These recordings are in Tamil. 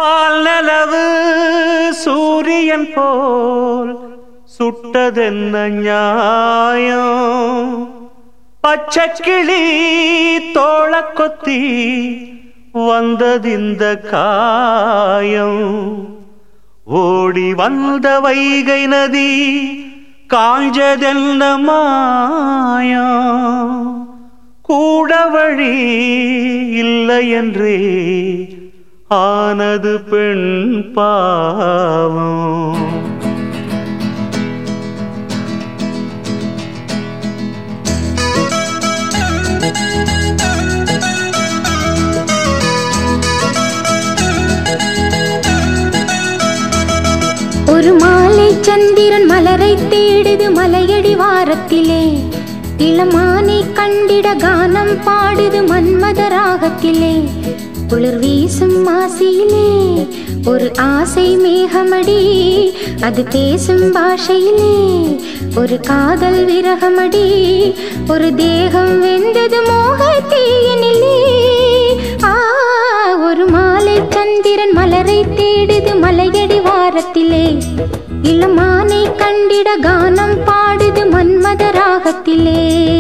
பால் நிலவு சூரியன் போல் சுட்டதென்ன நியாயம் பச்சைக்கிளி தோள கொத்தி வந்ததிந்த காயம் ஓடி வந்த வைகை நதி காஞ்சதென்ன மாயம் கூட வழி இல்லை என்றே ஆனது பெண் பாவம் ஒரு மாலை சந்திரன் மலரை தேடுது மலையடி வாரத்திலே இளமானை கண்டிட கானம் பாடுது மன்மத ராகத்திலே குளிர் வீசும் மாசியிலே ஒரு ஆசை மேகமடி அது பேசும் பாஷையிலே ஒரு காதல் விரகமடி ஒரு தேகம் வெந்தது மோக தீயினிலே ஆ ஒரு மாலை சந்திரன் மலரை தேடுது மலையடி வாரத்திலே இளமானை கண்டிட கானம் பாடுது மன்மத ராகத்திலே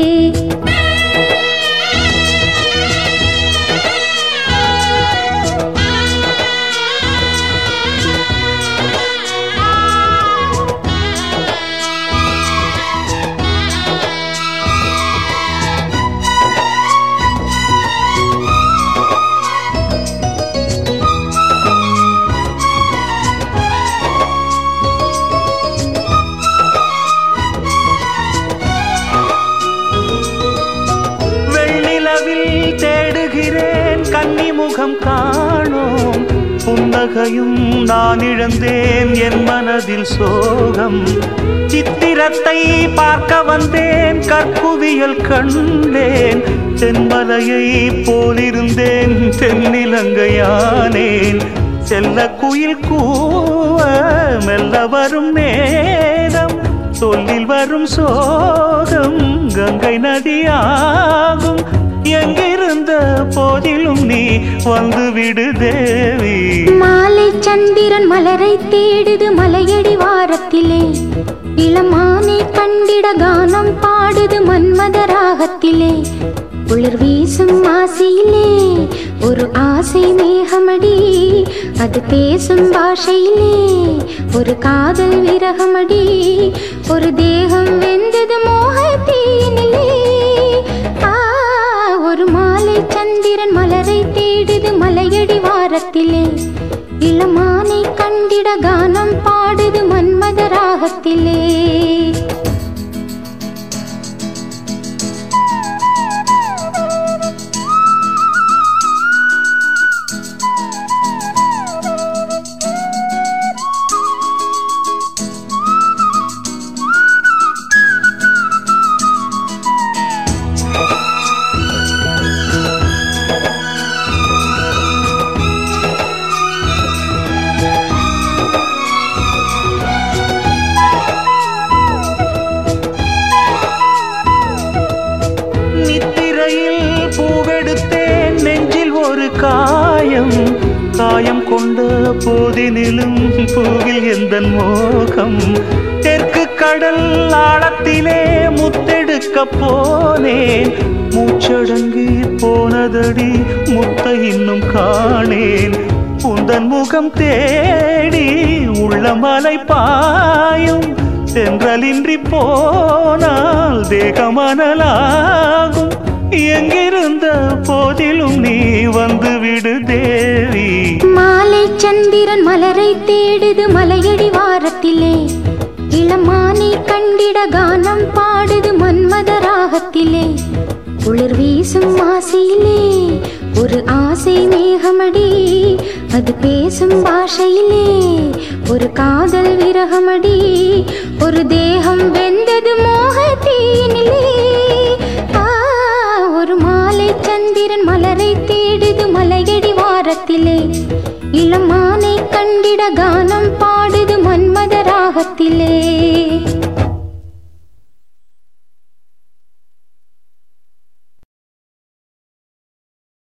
வெண்ணிலவில் தேடுகிறேன் கன்னி முகம் காணோம் புன்னகையும் நான் இழந்தேன் என் மனதில் சோகம் சித்திரத்தை பார்க்க வந்தேன் கற்குவியல் கண்டேன் தென்மலையை போலிருந்தேன் தென்னிலங்கையானேன் செல்ல குயில் கூவ மெல்ல வரும் நேரம் சொல்லில் வரும் சோகம் கங்கை நதியாகும் எங்கிருந்த போதிலும் நீ வந்து விடு தேவி மாலை சந்திரன் மலரை தேடுது மலையடி வாரத்திலே இளமானை கண்டிட கானம் பாடுது மன்மத ராகத்திலே குளிர் வீசும் மாசியிலே ஒரு ஆசை மேகமடி அது பேசும் பாஷையிலே ஒரு காதல் விரகமடி ஒரு தேகம் வெந்தது மோக தீயினிலே ஆ ஒரு மாலை சந்திரன் மலரை தேடுது மலையடி வாரத்திலே இளமானை கண்டிட கானம் பாடுது மன்மத ராகத்திலே நித்திரையில் பூவெடுத்தேன் நெஞ்சில் ஒரு காயம் காயம் கொண்ட போதினிலும் பூவில் எந்த மோகம் தெற்கு கடல் ஆழத்திலே முத்தெடுக்க போனேன் மூச்சடங்கி போனதடி முத்தை இன்னும் காணேன் உந்தன் முகம் தேடி உள்ள மலை பாயும் தென்றலின்றி போனால் தேகமனலாகும் எங்கிருந்த போதிலும் நீ வந்து விடு தேவி மாலை சந்திரன் மலரை தேடுது மலையடி வாரத்திலே இளமானை கண்டிட கானம் பாடுது மன்மத ராகத்திலே குளிர் வீசும் மாசியிலே ஒரு ஆசை மேகமடி அது பேசும் பாஷையிலே ஒரு காதல் விரகமடி ஒரு தேகம் வெந்தது மோக தீயினிலே ஆ ஒரு மாலை சந்திரன் மலரை தேடுது மலையடி வாரத்திலே இளமானை கண்டிட கானம் பாடுது மன்மத ராகத்திலே